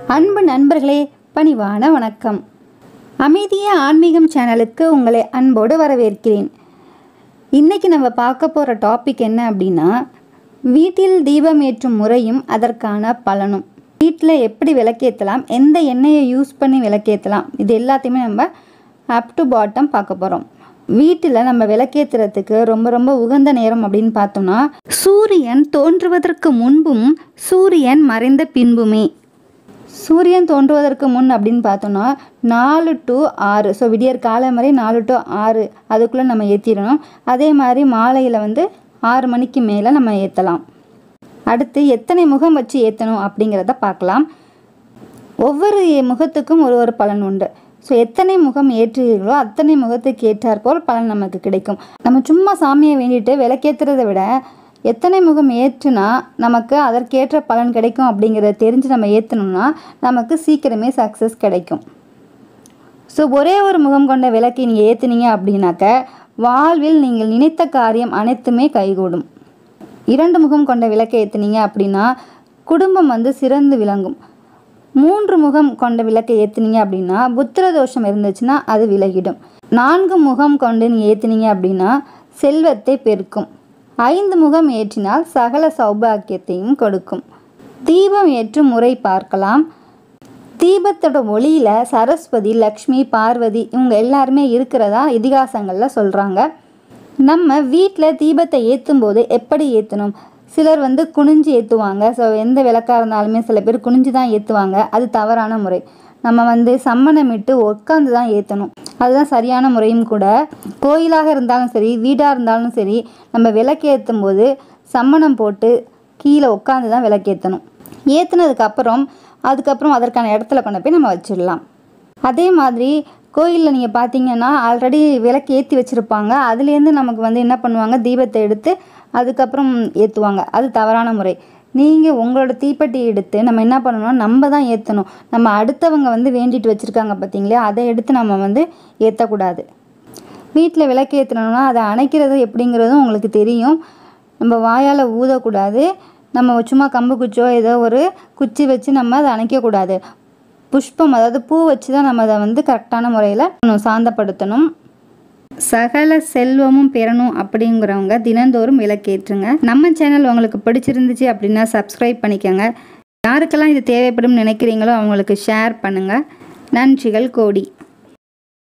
அன்பு நண்பர்களே பணிவான வணக்கம் அமைதிய ஆன்மீகம் சேனலுக்கு உங்களை அன்போடு வரவேற்கிறேன் இன்னைக்கு நம்ம பார்க்க போகிற டாபிக் என்ன அப்படின்னா வீட்டில் தீபம் ஏற்றும் முறையும் அதற்கான பலனும் வீட்டில் எப்படி விளக்கேற்றலாம் எந்த எண்ணெயை யூஸ் பண்ணி விளக்கேற்றலாம் இது எல்லாத்தையுமே நம்ம அப் டு பாட்டம் பார்க்க போகிறோம் வீட்டில் நம்ம விளக்கேற்றுறதுக்கு ரொம்ப ரொம்ப உகந்த நேரம் அப்படின்னு பார்த்தோம்னா சூரியன் தோன்றுவதற்கு முன்பும் சூரியன் மறைந்த பின்புமே சூரியன் தோன்றுவதற்கு முன் அப்படின்னு பார்த்தோம்னா நாலு டு ஆறு ஸோ விடியற் காலை மாதிரி நாலு டு ஆறு அதுக்குள்ளே நம்ம ஏற்றிடணும் அதே மாதிரி மாலையில் வந்து ஆறு மணிக்கு மேலே நம்ம ஏற்றலாம் அடுத்து எத்தனை முகம் வச்சு ஏற்றணும் அப்படிங்கிறத பார்க்கலாம் ஒவ்வொரு முகத்துக்கும் ஒரு ஒரு பலன் உண்டு ஸோ எத்தனை முகம் ஏற்றுகிறீர்களோ அத்தனை முகத்துக்கு ஏற்றாற்போல் பலன் நமக்கு கிடைக்கும் நம்ம சும்மா சாமியை வேண்டிட்டு விளக்கேற்றுறதை விட எத்தனை முகம் ஏற்றுனா நமக்கு அதற்கேற்ற பலன் கிடைக்கும் அப்படிங்கிறத தெரிஞ்சு நம்ம ஏற்றணும்னா நமக்கு சீக்கிரமே சக்ஸஸ் கிடைக்கும் ஸோ ஒரே ஒரு முகம் கொண்ட விளக்கை நீங்கள் ஏற்றுனீங்க அப்படின்னாக்க வாழ்வில் நீங்கள் நினைத்த காரியம் அனைத்துமே கைகூடும் இரண்டு முகம் கொண்ட விளக்கை ஏற்றுனீங்க அப்படின்னா குடும்பம் வந்து சிறந்து விளங்கும் மூன்று முகம் கொண்ட விளக்கை ஏற்றுனீங்க அப்படின்னா புத்திர தோஷம் இருந்துச்சுன்னா அது விலகிடும் நான்கு முகம் கொண்டு நீங்கள் ஏற்றுனீங்க அப்படின்னா செல்வத்தை பெருக்கும் ஐந்து முகம் ஏற்றினால் சகல சௌபாக்கியத்தையும் கொடுக்கும் தீபம் ஏற்றும் முறை பார்க்கலாம் தீபத்தோட ஒளியில சரஸ்வதி லக்ஷ்மி பார்வதி இவங்க எல்லாருமே இருக்கிறதா இதிகாசங்களில் சொல்கிறாங்க நம்ம வீட்டில் தீபத்தை ஏற்றும் போது எப்படி ஏற்றணும் சிலர் வந்து குனிஞ்சு ஏற்றுவாங்க ஸோ எந்த விளக்காக இருந்தாலுமே சில பேர் குனிஞ்சு தான் ஏற்றுவாங்க அது தவறான முறை நம்ம வந்து சம்மணமிட்டு உட்காந்து தான் ஏற்றணும் அதுதான் சரியான முறையும் கூட கோயிலாக இருந்தாலும் சரி வீடாக இருந்தாலும் சரி நம்ம விளக்கு ஏற்றும் போது சம்மணம் போட்டு கீழே உட்காந்து தான் விளக்கேற்றணும் ஏற்றுனதுக்கப்புறம் அதுக்கப்புறம் அதற்கான இடத்துல கொண்டு போய் நம்ம வச்சிடலாம் அதே மாதிரி கோயிலில் நீங்கள் பார்த்தீங்கன்னா ஆல்ரெடி விளக்கு ஏற்றி வச்சுருப்பாங்க அதுலேருந்து நமக்கு வந்து என்ன பண்ணுவாங்க தீபத்தை எடுத்து அதுக்கப்புறம் ஏற்றுவாங்க அது தவறான முறை நீங்கள் உங்களோட தீப்பெட்டி எடுத்து நம்ம என்ன பண்ணணும் நம்ம தான் ஏற்றணும் நம்ம அடுத்தவங்க வந்து வேண்டிட்டு வச்சுருக்காங்க பார்த்தீங்களா அதை எடுத்து நம்ம வந்து ஏற்றக்கூடாது வீட்டில் விளக்கு ஏற்றணும்னா அதை அணைக்கிறது எப்படிங்கிறதும் உங்களுக்கு தெரியும் நம்ம வாயால் ஊதக்கூடாது நம்ம சும்மா கம்பு குச்சோ ஏதோ ஒரு குச்சி வச்சு நம்ம அதை அணைக்கக்கூடாது புஷ்பம் அதாவது பூ வச்சு தான் நம்ம அதை வந்து கரெக்டான முறையில் சாந்தப்படுத்தணும் சகல செல்வமும் பெறணும் அப்படிங்கிறவங்க தினந்தோறும் விளக்கேற்றுங்க நம்ம சேனல் உங்களுக்கு பிடிச்சிருந்துச்சு அப்படின்னா சப்ஸ்கிரைப் பண்ணிக்கோங்க யாருக்கெல்லாம் இது தேவைப்படும் நினைக்கிறீங்களோ அவங்களுக்கு ஷேர் பண்ணுங்கள் நன்றிகள் கோடி